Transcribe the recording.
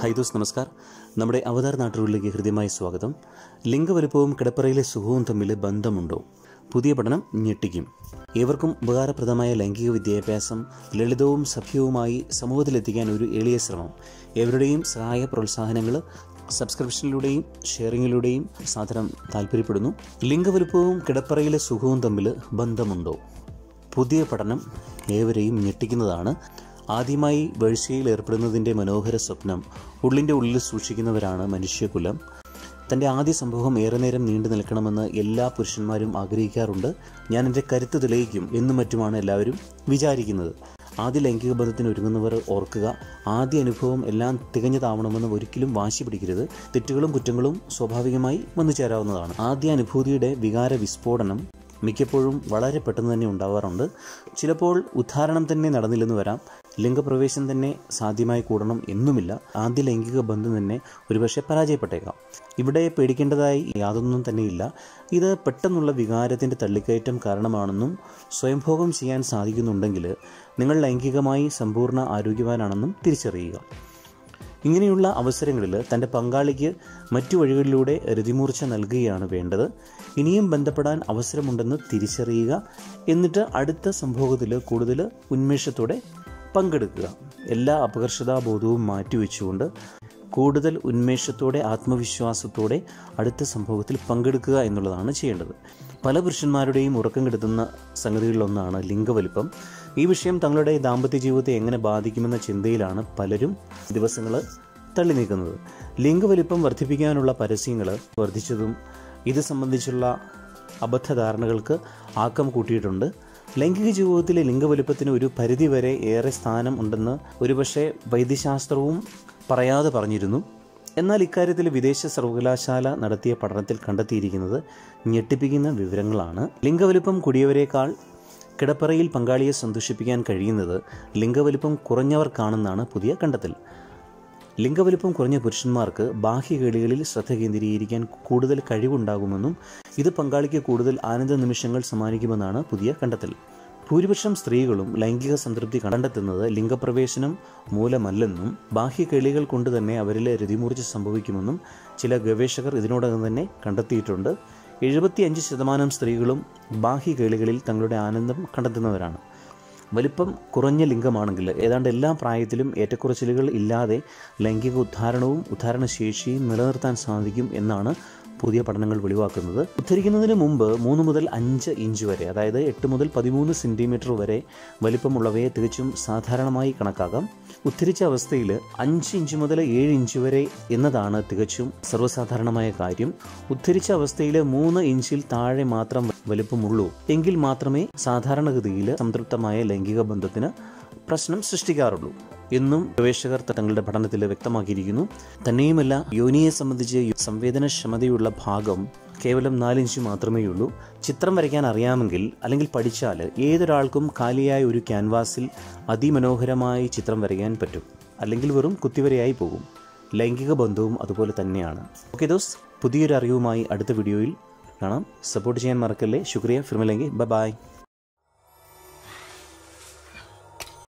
ഹൈദോസ് നമസ്കാർ നമ്മുടെ അവതാർ നാട്ടുകളിലേക്ക് ഹൃദ്യമായ സ്വാഗതം ലിംഗവലുപ്പവും കിടപ്പറയിലെ സുഖവും തമ്മിൽ ബന്ധമുണ്ടോ പുതിയ പഠനം ഞെട്ടിക്കും ഏവർക്കും ഉപകാരപ്രദമായ ലൈംഗിക വിദ്യാഭ്യാസം ലളിതവും സഭ്യവുമായി സമൂഹത്തിലെത്തിക്കാൻ ഒരു എളിയ ശ്രമം ഏവരുടെയും സഹായ പ്രോത്സാഹനങ്ങൾ സബ്സ്ക്രിപ്ഷനിലൂടെയും ഷെയറിങ്ങിലൂടെയും സാധനം താല്പര്യപ്പെടുന്നു ലിംഗവലുപ്പവും കിടപ്പറയിലെ സുഖവും തമ്മിൽ ബന്ധമുണ്ടോ പുതിയ പഠനം ഏവരെയും ഞെട്ടിക്കുന്നതാണ് ആദ്യമായി വേഴ്ചയിൽ ഏർപ്പെടുന്നതിൻ്റെ മനോഹര സ്വപ്നം ഉള്ളിൻ്റെ ഉള്ളിൽ സൂക്ഷിക്കുന്നവരാണ് മനുഷ്യകുലം തൻ്റെ ആദ്യ സംഭവം ഏറെ നേരം നീണ്ടു നിൽക്കണമെന്ന് എല്ലാ പുരുഷന്മാരും ആഗ്രഹിക്കാറുണ്ട് ഞാൻ എൻ്റെ കരുത്ത് തെളിയിക്കും എന്നും മറ്റുമാണ് എല്ലാവരും വിചാരിക്കുന്നത് ആദ്യ ലൈംഗിക ബന്ധത്തിന് ഒരുങ്ങുന്നവർ ഓർക്കുക ആദ്യ അനുഭവം എല്ലാം തികഞ്ഞതാവണമെന്ന് ഒരിക്കലും വാശി പിടിക്കരുത് തെറ്റുകളും കുറ്റങ്ങളും സ്വാഭാവികമായി വന്നു ചേരാവുന്നതാണ് ആദ്യ അനുഭൂതിയുടെ വികാര വിസ്ഫോടനം മിക്കപ്പോഴും വളരെ പെട്ടെന്ന് തന്നെ ഉണ്ടാവാറുണ്ട് ചിലപ്പോൾ ഉദ്ധാരണം തന്നെ നടന്നില്ലെന്ന് വരാം ലിംഗപ്രവേശം തന്നെ സാധ്യമായി കൂടണം എന്നുമില്ല ആദ്യ ലൈംഗിക ബന്ധം തന്നെ ഒരുപക്ഷെ പരാജയപ്പെട്ടേക്കാം ഇവിടെ പേടിക്കേണ്ടതായി യാതൊന്നും തന്നെയില്ല ഇത് പെട്ടെന്നുള്ള വികാരത്തിൻ്റെ തള്ളിക്കയറ്റം കാരണമാണെന്നും സ്വയംഭോഗം ചെയ്യാൻ സാധിക്കുന്നുണ്ടെങ്കിൽ നിങ്ങൾ ലൈംഗികമായി സമ്പൂർണ്ണ ആരോഗ്യവാനാണെന്നും തിരിച്ചറിയുക ഇങ്ങനെയുള്ള അവസരങ്ങളിൽ തൻ്റെ പങ്കാളിക്ക് മറ്റു വഴികളിലൂടെ രതിമൂർച്ച നൽകുകയാണ് വേണ്ടത് ഇനിയും ബന്ധപ്പെടാൻ അവസരമുണ്ടെന്ന് തിരിച്ചറിയുക എന്നിട്ട് അടുത്ത സംഭവത്തിൽ കൂടുതൽ ഉന്മേഷത്തോടെ പങ്കെടുക്കുക എല്ലാ അപകർഷതാബോധവും മാറ്റിവെച്ചുകൊണ്ട് കൂടുതൽ ഉന്മേഷത്തോടെ ആത്മവിശ്വാസത്തോടെ അടുത്ത സംഭവത്തിൽ പങ്കെടുക്കുക എന്നുള്ളതാണ് ചെയ്യേണ്ടത് പല പുരുഷന്മാരുടെയും ഉറക്കം കെടുത്തുന്ന സംഗതികളിലൊന്നാണ് ലിംഗവലിപ്പം ഈ വിഷയം തങ്ങളുടെ ദാമ്പത്യ ജീവിതത്തെ എങ്ങനെ ബാധിക്കുമെന്ന ചിന്തയിലാണ് പലരും ദിവസങ്ങൾ തള്ളി നീക്കുന്നത് ലിംഗവലിപ്പം വർദ്ധിപ്പിക്കാനുള്ള പരസ്യങ്ങൾ വർദ്ധിച്ചതും ഇത് സംബന്ധിച്ചുള്ള അബദ്ധധാരണകൾക്ക് ആക്കം കൂട്ടിയിട്ടുണ്ട് ലൈംഗിക ജീവിതത്തിലെ ലിംഗവലുപ്പത്തിന് ഒരു പരിധിവരെ ഏറെ സ്ഥാനം ഉണ്ടെന്ന് ഒരുപക്ഷെ വൈദ്യശാസ്ത്രവും പറയാതെ പറഞ്ഞിരുന്നു എന്നാൽ ഇക്കാര്യത്തിൽ വിദേശ സർവകലാശാല നടത്തിയ പഠനത്തിൽ കണ്ടെത്തിയിരിക്കുന്നത് ഞെട്ടിപ്പിക്കുന്ന വിവരങ്ങളാണ് ലിംഗവലുപ്പം കൂടിയവരെക്കാൾ കിടപ്പറയിൽ പങ്കാളിയെ സന്തോഷിപ്പിക്കാൻ കഴിയുന്നത് ലിംഗവലുപ്പം കുറഞ്ഞവർക്കാണെന്നാണ് പുതിയ കണ്ടെത്തൽ ലിംഗവലുപ്പം കുറഞ്ഞ പുരുഷന്മാർക്ക് ബാഹ്യകളികളിൽ ശ്രദ്ധ കേന്ദ്രീകരിക്കാൻ കൂടുതൽ കഴിവുണ്ടാകുമെന്നും ഇത് പങ്കാളിക്ക് കൂടുതൽ ആനന്ദ നിമിഷങ്ങൾ സമ്മാനിക്കുമെന്നാണ് പുതിയ കണ്ടെത്തൽ ഭൂരിപക്ഷം സ്ത്രീകളും ലൈംഗിക സംതൃപ്തി കണ്ടെത്തുന്നത് ലിംഗപ്രവേശനം മൂലമല്ലെന്നും ബാഹ്യകളികൾ കൊണ്ട് തന്നെ അവരിൽ രതിമൂർച്ച സംഭവിക്കുമെന്നും ചില ഗവേഷകർ ഇതിനോടകം തന്നെ കണ്ടെത്തിയിട്ടുണ്ട് എഴുപത്തിയഞ്ച് ശതമാനം സ്ത്രീകളും ബാഹ്യകളികളിൽ തങ്ങളുടെ ആനന്ദം കണ്ടെത്തുന്നവരാണ് വലിപ്പം കുറഞ്ഞ ലിംഗമാണെങ്കിൽ ഏതാണ്ട് എല്ലാ പ്രായത്തിലും ഏറ്റക്കുറച്ചിലുകൾ ഇല്ലാതെ ലൈംഗിക ഉദ്ധാരണവും ഉദ്ധാരണശേഷിയും നിലനിർത്താൻ സാധിക്കും എന്നാണ് പുതിയ പഠനങ്ങൾ വെളിവാക്കുന്നത് ഉദ്ധരിക്കുന്നതിന് മുമ്പ് മൂന്ന് മുതൽ അഞ്ച് ഇഞ്ച് വരെ അതായത് എട്ട് മുതൽ പതിമൂന്ന് സെൻറ്റിമീറ്റർ വരെ വലിപ്പമുള്ളവയെ തികച്ചും സാധാരണമായി കണക്കാക്കാം ഉദ്ധരിച്ച അവസ്ഥയിൽ അഞ്ച് ഇഞ്ച് മുതൽ ഏഴ് ഇഞ്ച് വരെ എന്നതാണ് തികച്ചും സർവ്വസാധാരണമായ കാര്യം ഉദ്ധരിച്ച അവസ്ഥയിൽ മൂന്ന് ഇഞ്ചിൽ താഴെ മാത്രം വലിപ്പമുള്ളൂ എങ്കിൽ മാത്രമേ സാധാരണഗതിയിൽ സംതൃപ്തമായ ലൈംഗിക ബന്ധത്തിന് പ്രശ്നം സൃഷ്ടിക്കാറുള്ളൂ എന്നും ഗവേഷകർ തങ്ങളുടെ പഠനത്തിൽ വ്യക്തമാക്കിയിരിക്കുന്നു തന്നെയുമല്ല യോനിയെ സംബന്ധിച്ച് സംവേദനക്ഷമതയുള്ള ഭാഗം കേവലം നാലിഞ്ച് മാത്രമേ ഉള്ളൂ ചിത്രം വരയ്ക്കാൻ അറിയാമെങ്കിൽ അല്ലെങ്കിൽ പഠിച്ചാൽ ഏതൊരാൾക്കും കാലിയായ ഒരു ക്യാൻവാസിൽ അതിമനോഹരമായി ചിത്രം വരയ്ക്കാൻ പറ്റും അല്ലെങ്കിൽ വെറും കുത്തിവരയായി പോകും ലൈംഗിക ബന്ധവും അതുപോലെ തന്നെയാണ് ഓക്കെ ദോസ് പുതിയൊരു അറിവുമായി അടുത്ത വീഡിയോയിൽ കാണാം സപ്പോർട്ട് ചെയ്യാൻ മറക്കല്ലേ ശുക്രിയ ഫിർമിലെങ്കിൽ ബൈ